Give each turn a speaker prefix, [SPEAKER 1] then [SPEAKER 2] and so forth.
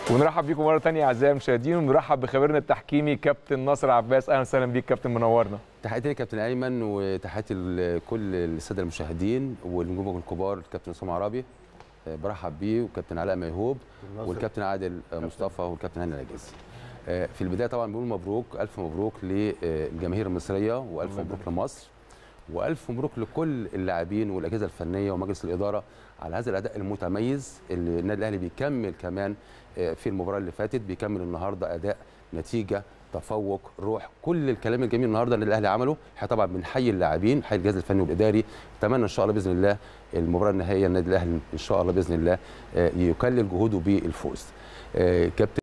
[SPEAKER 1] ونرحب بيكم مره ثانيه اعزائي المشاهدين ونرحب بخبيرنا التحكيمي كابتن ناصر عباس اهلا وسهلا بيك كابتن منورنا
[SPEAKER 2] تحياتي لكابتن ايمن وتحياتي لكل الساده المشاهدين والنجوم الكبار الكابتن اسامه عربي آه، برحب بيه والكابتن علاء ميهوب والكابتن عادل آه، مصطفى والكابتن هاني العجازي آه، في البدايه طبعا بنقول مبروك الف مبروك للجماهير المصريه والف مبروك لمصر والف مبروك لكل اللاعبين والاجهزه الفنيه ومجلس الاداره على هذا الاداء المتميز اللي النادي الاهلي بيكمل كمان آه، في المباراه اللي فاتت بيكمل النهارده اداء نتيجه تفوق روح كل الكلام الجميل النهارده اللي الاهلي عمله احنا طبعا بنحيي اللاعبين نحيي الجهاز الفني والاداري اتمنى ان شاء الله باذن الله المباراه النهائيه النادي الاهلي ان شاء الله باذن الله آه، يكلل جهوده بالفوز آه، كابتن